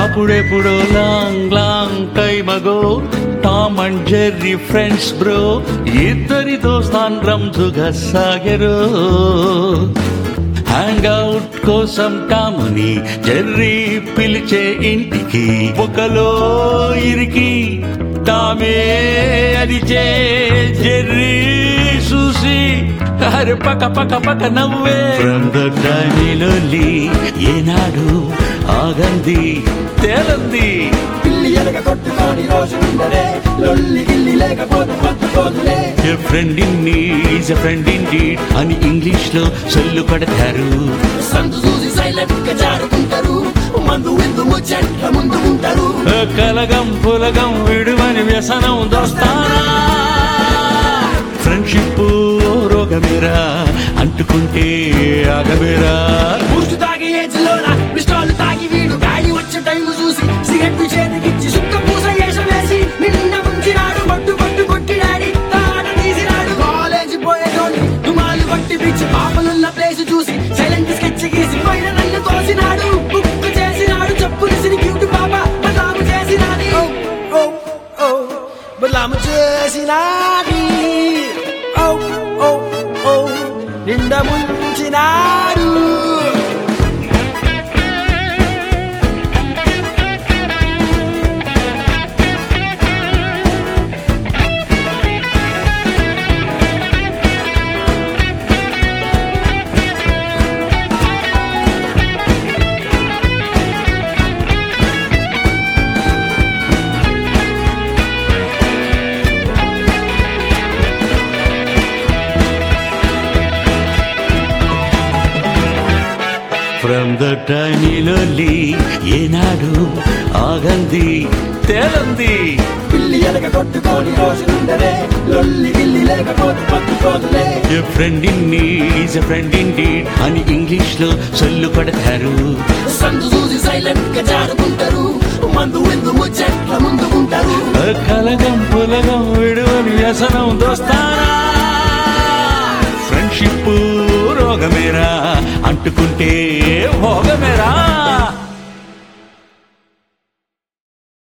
అప్పుడెప్పుడు long long time ago Tom and Jerry friends bro ఇద్దరితో స్థాన్ రంజుగా సాగరు hang out కోసం టాముని Jerry పిలిచే ఇంటికి ఒకలో ఇరికి టామే అరిచే జెర్రీ చూసి అరే పక్క పక్క పక్క నవ్వే ఫ్రమ్ ద టైమిలోలి ఏనాడు ఆగంది తేలంది పిల్లి ఎలక కొట్టుకొని రోజు ఉండరే లొల్లి గిల్లి లేకపోతే పట్టుకోదులే a friend in need a friend in deed అని ఇంగ్లీష్ లో సొల్లు కొడతారు సందు చూసి సైలెంట్ గా జారుకుంటారు మందు విందు ముచ్చట్ల ముందు ఉంటారు ఏ కలగం పులగం విడువని వ్యసనం దోస్తానా ఫ్రెండ్షిప్ రోగమేరా అంటుకుంటే ఆగమేరా బూస్ట్ తాగి ఏజ్ లోన పిస్టాల్ తాగి వీడు గాలి వచ్చే టైం చూసి సిగరెట్ చేతికిచ్చి సుక్క పూస వేషం వేసి నిన్న ముంచినాడు పట్టు పట్టు కొట్టినాడి తాట తీసినాడు కాలేజీ పోయేటోని దుమాలు కొట్టి పిచ్చి పాపలున్న ప్లేస్ చూసి సైలెంట్ స్కెచ్ గీసి పైన నన్ను తోసినాడు బుక్ చేసినాడు చెప్పు విసిరి క్యూట్ పాప బదలాము చేసినాది ఓ ఓ బదలాము చేసినాది ఓ ఓ ఓ నిండా ముంచినాడు ఫ్రమ్ ద టైమిలోలి ఏనాడు ఆగంది తేలంది పిల్లి ఎలక కొట్టుకొని రోజు నుండరే లొల్లి గిల్లి లేకపోతే పట్టుకోదులే a friend in need a friend in deed అని ఇంగ్లీష్ లో సొల్లు కొడతారు సందు చూసి సైలెంట్ గా జారుకుంటారు మందు విందు ముచ్చట్ల ముందు ఉంటారు ఏ కలగం పులగం విడువని వ్యసనం దోస్తానా